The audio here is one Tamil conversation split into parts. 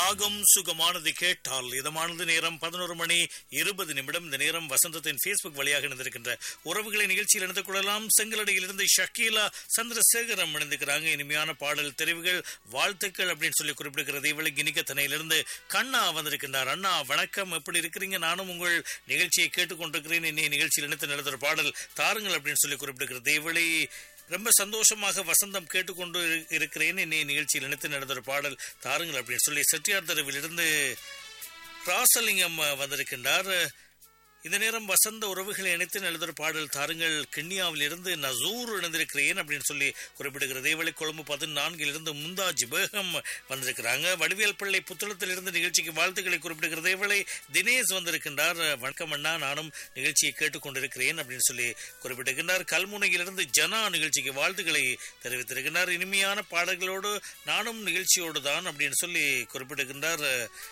ராகம் சுகமானது கேட்டால் இதமானது நேரம் பதினோரு மணி இருபது நிமிடம் இந்த நேரம் வசந்தத்தின் பேஸ்புக் வழியாக இணைந்திருக்கின்ற உறவுகளை நிகழ்ச்சியில் இணைந்து கொள்ளலாம் செங்கலடியிலிருந்து ஷக்கீலா சந்திரசேகரம் இணைந்திருக்கிறாங்க இனிமையான பாடல் தெரிவுகள் வாழ்த்துக்கள் அப்படின்னு சொல்லி குறிப்பிடுகிறது இவளை கிணிக்கத்தனையிலிருந்து கண்ணா வந்திருக்கின்றார் அண்ணா வணக்கம் எப்படி இருக்கிறீங்க நானும் உங்கள் நிகழ்ச்சியை கேட்டுக்கொண்டிருக்கிறேன் இன்னைய நிகழ்ச்சியில் இணைத்து நடத்துகிற பாடல் தாருங்கள் அப்படின்னு சொல்லி குறிப்பிடுகிறது இவளை ரொம்ப சந்தோஷமாக வசந்தம் கேட்டுக்கொண்டு இரு- இருக்கிறேன் இன்னைய நிகழ்ச்சியில் இணைத்து நடந்த பாடல் தாருங்கள் அப்படின்னு சொல்லி செட்டியார் தெருவிலிருந்து ராசலிங்கம் அஹ், வந்திருக்கின்றார் இந்த நேரம் வசந்த உறவுகளை இணைத்து எழுதுகிற பாடல் தாருங்கள் கிண்ணியாவில் இருந்து நசூர் இணைந்திருக்கிறேன் அப்படின்னு சொல்லி குறிப்பிடுகிறது இதேவேளை கொழும்பு பதினான்கில் இருந்து முந்தாஜ் பேகம் வந்திருக்கிறாங்க வடிவேல் பிள்ளை புத்தளத்தில் இருந்து நிகழ்ச்சிக்கு வாழ்த்துக்களை குறிப்பிடுகிறது இதேவேளை தினேஷ் வந்திருக்கின்றார் வணக்கம் அண்ணா நானும் நிகழ்ச்சியை கேட்டுக்கொண்டிருக்கிறேன் அப்படின்னு சொல்லி குறிப்பிட்டிருக்கின்றார் கல்முனையிலிருந்து ஜனா நிகழ்ச்சிக்கு வாழ்த்துக்களை தெரிவித்திருக்கின்றார் இனிமையான பாடல்களோடு நானும் நிகழ்ச்சியோடு தான் அப்படின்னு சொல்லி குறிப்பிட்டிருக்கின்றார்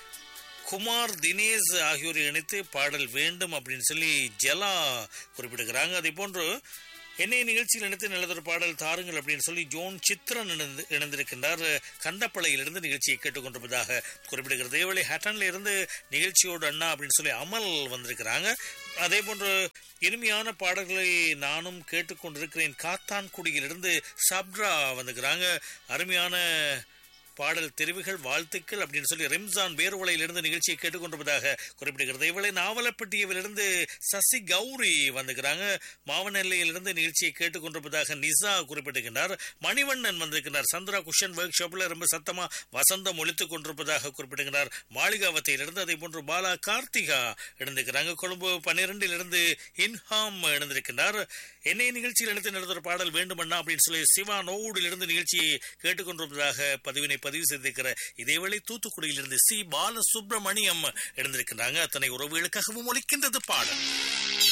குமார் தினேஷ் ஆகியோரை இணைத்து பாடல் வேண்டும் அப்படின்னு சொல்லி ஜலா குறிப்பிடுகிறாங்க அதே போன்று என்னை நிகழ்ச்சியில் இணைத்து நல்லதொரு பாடல் தாருங்கள் அப்படின்னு சொல்லி ஜோன் சித்ரன் இணைந்து இணைந்திருக்கின்றார் கந்தப்பளையிலிருந்து நிகழ்ச்சியை கேட்டுக்கொண்டிருப்பதாக குறிப்பிடுகிறது இதேவேளை ஹட்டன்ல இருந்து நிகழ்ச்சியோடு அண்ணா அப்படின்னு சொல்லி அமல் வந்திருக்கிறாங்க அதே போன்று இனிமையான பாடல்களை நானும் கேட்டுக்கொண்டிருக்கிறேன் காத்தான்குடியிலிருந்து சப்ரா வந்துக்கிறாங்க அருமையான பாடல் தெரிவுகள் வாழ்த்துக்கள் அப்படின்னு சொல்லி ரிம்சான் வேறுவலையிலிருந்து நிகழ்ச்சியை கேட்டுக்கொண்டிருப்பதாக குறிப்பிடுகிறது இவளை நாவலப்பட்டியவிலிருந்து சசி கௌரி வந்துக்கிறாங்க மாவனெல்லையிலிருந்து நிகழ்ச்சியை கேட்டுக்கொண்டிருப்பதாக நிசா குறிப்பிட்டிருக்கின்றார் மணிவண்ணன் வந்திருக்கிறார் சந்திரா குஷன் ஒர்க் ஷாப்ல ரொம்ப சத்தமா வசந்தம் ஒழித்துக் கொண்டிருப்பதாக குறிப்பிடுகிறார் மாளிகாவத்தையிலிருந்து அதே போன்று பாலா கார்த்திகா இணைந்திருக்கிறாங்க கொழும்பு பன்னிரெண்டிலிருந்து இன்ஹாம் இணைந்திருக்கின்றார் என்னை நிகழ்ச்சியில் எடுத்து நடத்துகிற பாடல் வேண்டுமண்ணா அப்படின்னு சொல்லி சிவா நோவுடிலிருந்து நிகழ்ச்சியை கேட்டுக்கொண்டிருப்பதாக பதிவினை பதிவு செய்திருக்கிற இதேவேளை தூத்துக்குடியிலிருந்து சி பாலசுப்ரமணியம் எழுந்திருக்கின்றாங்க அத்தனை உறவுகளுக்காகவும் ஒலிக்கின்றது பாடல்